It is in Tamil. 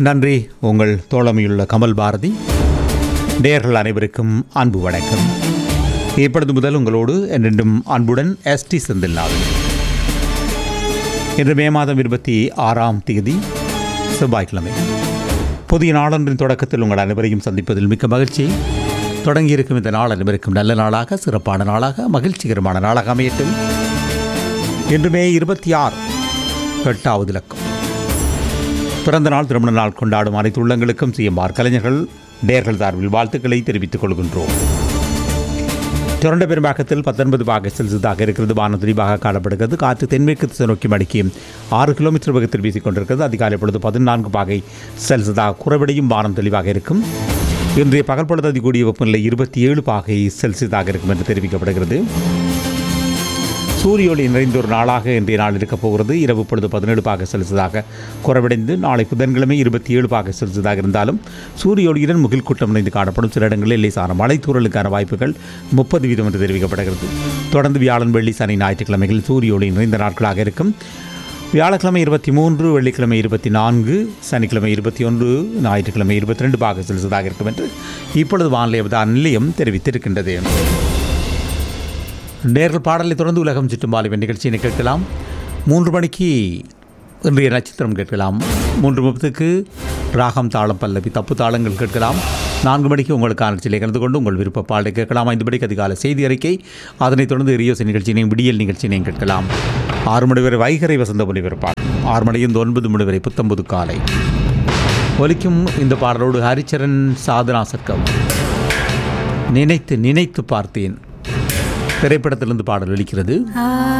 நன்றி உங்கள் தோழமையுள்ள கமல் பாரதி நேயர்கள் அனைவருக்கும் அன்பு வணக்கம் இப்பொழுது முதல் உங்களோடு என்றென்றும் அன்புடன் எஸ்டி செந்தில்நாதன் இன்று மே மாதம் இருபத்தி ஆறாம் தேதி செவ்வாய்க்கிழமை புதிய நாளொன்றின் தொடக்கத்தில் உங்கள் அனைவரையும் சந்திப்பதில் மிக்க மகிழ்ச்சி தொடங்கியிருக்கும் இந்த நாள் அனைவருக்கும் நல்ல நாளாக சிறப்பான நாளாக மகிழ்ச்சிகரமான நாளாக அமையட்டும் இன்று மே இருபத்தி ஆறு எட்டாவது இலக்கம் பிறந்த நாள் திருமண நாள் கொண்டாடும் அனைத்து உள்ளங்களுக்கும் சிஎம்ஆர் கலைஞர்கள் டேர்கள் சார்பில் வாழ்த்துக்களை தெரிவித்துக் கொள்கின்றோம் தொடர்ந்த பெரும்பாக்கத்தில் பத்தொன்பது பாக செல்சியஸாக இருக்கிறது வானம் தெளிவாக காணப்படுகிறது காற்று தென்மேற்கு திசை நோக்கி மடிக்கி ஆறு கிலோமீட்டர் வேகத்தில் வீசிக்கொண்டிருக்கிறது அதிகாலை பொழுது பதினான்கு பாகை செல்சியஸாக குறைவடையும் வானம் தெளிவாக இருக்கும் இன்றைய பகல் பொழுது அதிகூடிய வெப்பநிலை இருபத்தி ஏழு பாகை செல்சியஸாக இருக்கும் என்று தெரிவிக்கப்படுகிறது சூரிய ஒளி நிறைந்த ஒரு நாளாக இன்றைய நாள் இருக்கப் போகிறது இரவு பொழுது பதினேழு பாக செல்சியஸாக குறைவடைந்து நாளை புதன்கிழமை இருபத்தி ஏழு பாக செல்சியஸாக இருந்தாலும் சூரிய ஒளியுடன் முகில் கூட்டம் நிறைந்து காணப்படும் சில இடங்களில் லேசான மழை தூறலுக்கான வாய்ப்புகள் முப்பது வீதம் என்று தெரிவிக்கப்படுகிறது தொடர்ந்து வியாழன் வெள்ளி சனி ஞாயிற்றுக்கிழமைகள் சூரிய ஒளி நிறைந்த நாட்களாக இருக்கும் வியாழக்கிழமை இருபத்தி மூன்று வெள்ளிக்கிழமை இருபத்தி நான்கு சனிக்கிழமை இருபத்தி ஒன்று ஞாயிற்றுக்கிழமை இருபத்தி ரெண்டு பாக செல்சியஸாக இருக்கும் என்று இப்பொழுது வானிலை அவதான நிலையம் தெரிவித்திருக்கின்றது நேர்கள் பாடலை தொடர்ந்து உலகம் சுற்றும் வாலிபன் நிகழ்ச்சியினை கேட்கலாம் மூன்று மணிக்கு இன்றைய நட்சத்திரம் கேட்கலாம் மூன்று முப்பத்துக்கு ராகம் தாளம் பல்லவி தப்பு தாளங்கள் கேட்கலாம் நான்கு மணிக்கு உங்களுக்கான நிகழ்ச்சியிலே கலந்து கொண்டு உங்கள் விருப்ப பாடலை கேட்கலாம் ஐந்து மணிக்கு அதிகாலை செய்தி அறிக்கை அதனைத் தொடர்ந்து ரியோசி நிகழ்ச்சியினையும் விடியல் நிகழ்ச்சியினையும் கேட்கலாம் ஆறு மணி வரை வைகரை வசந்த ஒலிபரப்பார் ஆறு மணியிலிருந்து ஒன்பது மணி வரை புத்தம்பது காலை ஒலிக்கும் இந்த பாடலோடு ஹரிச்சரன் சாதனா சர்க்கம் நினைத்து நினைத்து பார்த்தேன் திரைப்படத்திலிருந்து பாடல் ஒலிக்கிறது ஆ